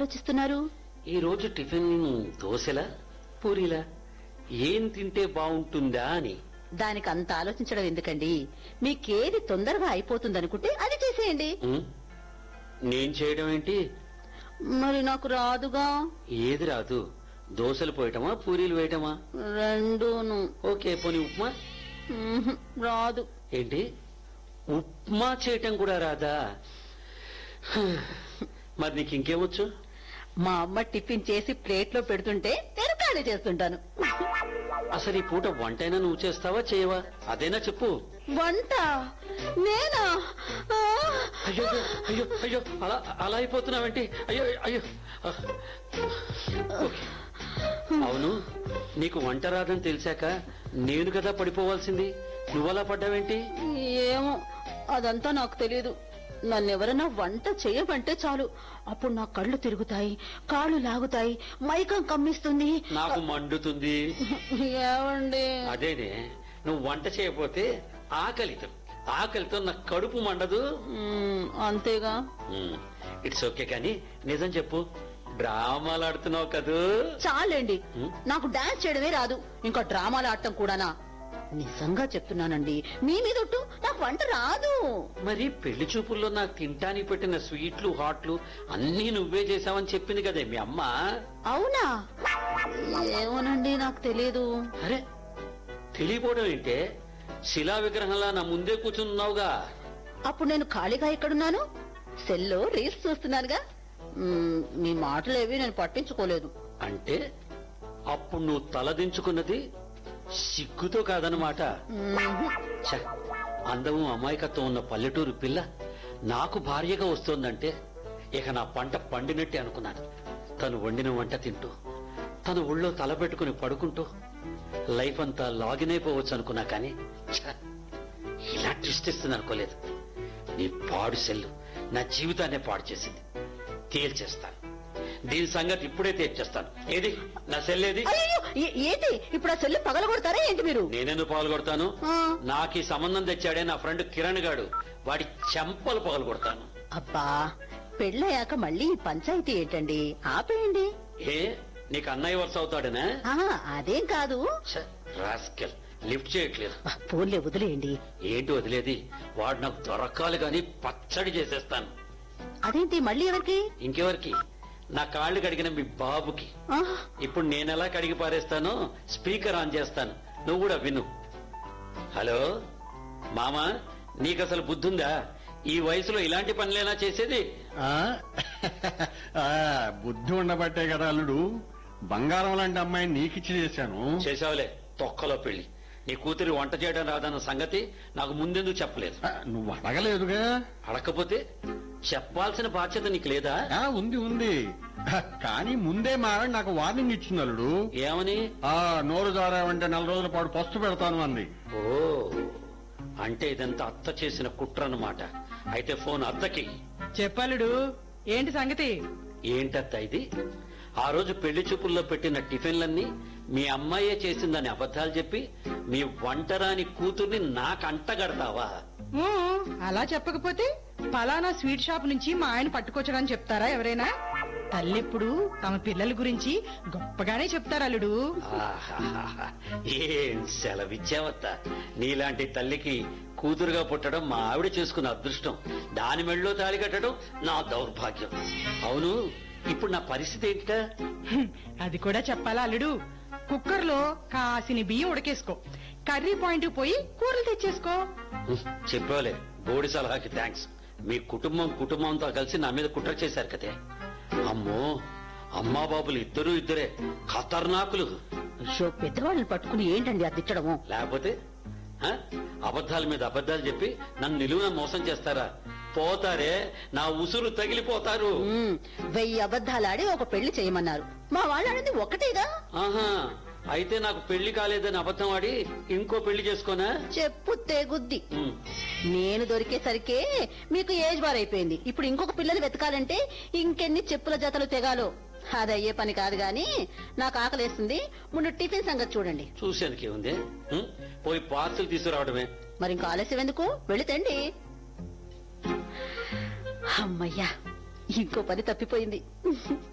ఆలోచిస్తున్నారు ఈ రోజు టిఫిన్ దోశలా పూరీలా ఏం తింటే బాగుంటుందా అని దానికి అంత ఆలోచించడం ఎందుకండి మీకేది తొందరగా అయిపోతుందనుకుంటే అది చేసేయండి ఉం? నేను చేయడం ఏంటి మరి నాకు రాదుగా ఏది రాదు దోశలు పోయటమా పూరీలు వేయటమా రెండూను ఓకే పోనీ ఉప్మా ఉహుం, రాదు ఏంటి ఉప్మా చేయటం కూడా రాదా హ, మరి నీకు ఇంకేమొచ్చు మా అమ్మ టిఫిన్ చేసి ప్లేట్లో పెడుతుంటే నేను ఖాళీ చేస్తుంటాను అసలు ఈ పూట వంటైనా నువ్వు చేస్తావా చేయవా అదేనా చెప్పు వంట నేనా ఆ! అయ్యో అయ్యో అయ్యో అలా అలా అయిపోతున్నావేంటి అయ్యో అయ్యో ఓకే. అవును నీకు వంట రాదని తెలిసాక నేను కదా పడిపోవాల్సింది నువ్వలా పడ్డావేంటి ఏమో అదంతా నాకు తెలియదు నన్నెవరన్నా వంట చేయమంటే చాలు అప్పుడు నా కళ్ళు తిరుగుతాయి కాళ్ళు లాగుతాయి మైకం కమ్మిస్తుంది నాకు మండుతుంది ఏమండి అదేనే నువ్వు వంట చేయకపోతే ఆకలితో ఆకలితో నా కడుపు మండదు మ్, అంతేగా ఇట్స్ ఓకే కానీ నిజం చెప్పు డ్రామాలు ఆడుతున్నావు కదూ చాలండి మ్? నాకు డాన్స్ చేయడమే రాదు ఇంకా డ్రామాలు ఆడటం కూడానా నిజంగా చెప్తున్నానండి మీ మీద ఒట్టు నాకు వంట రాదు మరి పెళ్లి చూపుల్లో నాకు తింటానికి పెట్టిన స్వీట్లు హాట్లు అన్నీ నువ్వే చేసావని చెప్పింది కదే మీ అమ్మ అవునా ఏమోనండి నాకు తెలియదు అరే తెలియపోవడం ఏంటే శిలా విగ్రహంలా నా ముందే కూర్చున్నావుగా అప్పుడు నేను ఖాళీగా ఎక్కడున్నాను సెల్లో రీల్స్ చూస్తున్నానుగా మ్, మీ మాటలేవి నేను పట్టించుకోలేదు అంటే అప్పుడు నువ్వు తలదించుకున్నది సిగ్గుతో కాదనమాట మ్హూ. ఛ, అందము అమాయకత్వం ఉన్న పల్లెటూరు పిల్ల నాకు భార్యగా వస్తోందంటే ఇక నా పంట పండినట్టే అనుకున్నాను తను వండిన వంట తింటూ తన ఒళ్ళో తల పెట్టుకుని పడుకుంటూ లైఫ్ అంతా లాగిన్ అయిపోవచ్చు అనుకున్నా కానీ ఛ, ఇలా ట్విస్ట్ ఇస్తుంది అనుకోలేదు నీ పాడు సెల్లు నా జీవితాన్నే పాడు చేసింది తేల్చేస్తాను దీని సంగతి ఇప్పుడే తేల్చేస్తాను ఏది నా సెల్ ఏది అయ్యో ఏ- ఏంటి ఇప్పుడు ఆ సెల్లు పగలగొడతారా ఏంటి మీరు నేనెందుకు పాల్గొడతాను ఆ. నాకు ఈ సంబంధం తెచ్చాడే నా ఫ్రెండ్ కిరణ్ గాడు వాడి చెంపలు పగలు కొడతాను అబ్బా పెళ్ళయ్యాక మళ్ళీ ఈ పంచాయతీ ఏంటండి ఆపేయండి ఏ నీకు అన్నయ్య వరుస అవుతాడనా ఆ, అదేం కాదు రాస్కెల్ లిఫ్ట్ చేయట్లేదు ఆ, ఫోన్లే వదిలేయండి ఏంటి వదిలేది వాడు నాకు దొరకాలి గాని పచ్చడి చేసేస్తాను అదేంటి మళ్ళీ ఎవరికి ఇంకెవరికి నా కాళ్ళు కడిగిన మీ బాబుకి ఆ, ఇప్పుడు నేనెలా కడిగి పారేస్తానో స్పీకర్ ఆన్ చేస్తాను నువ్వు కూడా విను హలో మామా నీకు అసలు బుద్ధుందా ఈ వయసులో ఇలాంటి పనులేనా చేసేది ఆ? ఆ, బుద్ధి ఉండబట్టే కదా అల్లుడు బంగారం లాంటి అమ్మాయిని నీకిచ్చి చేశాను చేసావులే తొక్కలో పెళ్లి నీ కూతురి వంట చేయడం రాదన్న సంగతి నాకు ముందెందుకు చెప్పలేదు ఆ, నువ్వు అడగలేదుగా అడగకపోతే చెప్పాల్సిన బాధ్యత నీకు లేదా ఆ, ఉంది ఉంది ఆ, కానీ ముందే మారని నాకు వార్నింగ్ ఇచ్చింది అల్లుడు ఏమని ఆ నోరు జారావంటే నెల రోజుల పాటు పస్తు పెడతాను అంది ఓ అంటే ఇదంతా అత్త చేసిన కుట్ర అన్నమాట అయితే ఫోన్ అత్తకి చెప్పలుడు ఏంటి సంగతి ఏంటత్త ఇది ఆ రోజు పెళ్లి చూపుల్లో పెట్టిన టిఫిన్లన్నీ మీ అమ్మాయే చేసిందని అబద్ధాలు చెప్పి మీ వంటరాని కూతుర్ని నాకు అంటగడతావా ఊ, అలా చెప్పకపోతే పలానా స్వీట్ షాప్ నుంచి మా ఆయన పట్టుకొచ్చడని చెప్తారా ఎవరైనా తల్లెప్పుడు తమ పిల్లల గురించి గొప్పగానే చెప్తారు అల్లుడు ఆహాహాహా. ఏం సెలవిచ్చావత్త నీలాంటి తల్లికి కూతురుగా పుట్టడం మా ఆవిడ చేసుకున్న అదృష్టం దాని మెళ్ళలో తాళి కట్టడం నా దౌర్భాగ్యం అవును ఇప్పుడు నా పరిస్థితి ఏంటిటా హ్మ్, అది కూడా చెప్పాలా అల్లుడు కుక్కర్లో కాసిని బియ్యం ఉడకేసుకో కర్రీ పాయింట్ పోయి కూరలు తెచ్చేసుకో ఉహ్, చెప్పాలే బోడి సలహాకి థ్యాంక్స్ మీ కుటుంబం కుటుంబంతో కలిసి నా మీద కుట్ర చేశారు కదే అమ్మో అమ్మా బాబులు ఇద్దరు ఇద్దరే ఖతర్నాకులు అయ్యో పెద్దవాళ్ళని పట్టుకుని ఏంటండి అది తిట్టడము లేకపోతే ఆ? అబద్ధాల మీద అబద్ధాలు చెప్పి నన్ను నిలువున మోసం చేస్తారా పోతారే నా ఉసురు తగిలిపోతారు మ్, వెయ్యి అబద్ధాలాడి ఒక పెళ్లి చేయమన్నారు మా వాళ్ళు ఆడింది ఒకటేగా ఆహా అయితే నాకు పెళ్లి కాలేదని అబద్ధం ఆడి ఇంకో పెళ్లి చేసుకోనా చెప్పు తెగుద్ది ఉమ్, నేను దొరికేసరికే మీకు ఏజ్ బార్ అయిపోయింది ఇప్పుడు ఇంకొక పిల్లని వెతకాలంటే ఇంకెన్ని చెప్పుల జతలు తెగాలో అది అయ్యే పని కాదు గాని నాకు ఆకలేస్తుంది ముందు టిఫిన్ సంగతి చూడండి చూసేందుకే ఉంది ఉమ్, పోయి పార్సల్ తీసుకురావడమే మరి ఇంకా ఆలస్యం ఎందుకు వెళితండి అమ్మయ్యా ఇంకో పని తప్పిపోయింది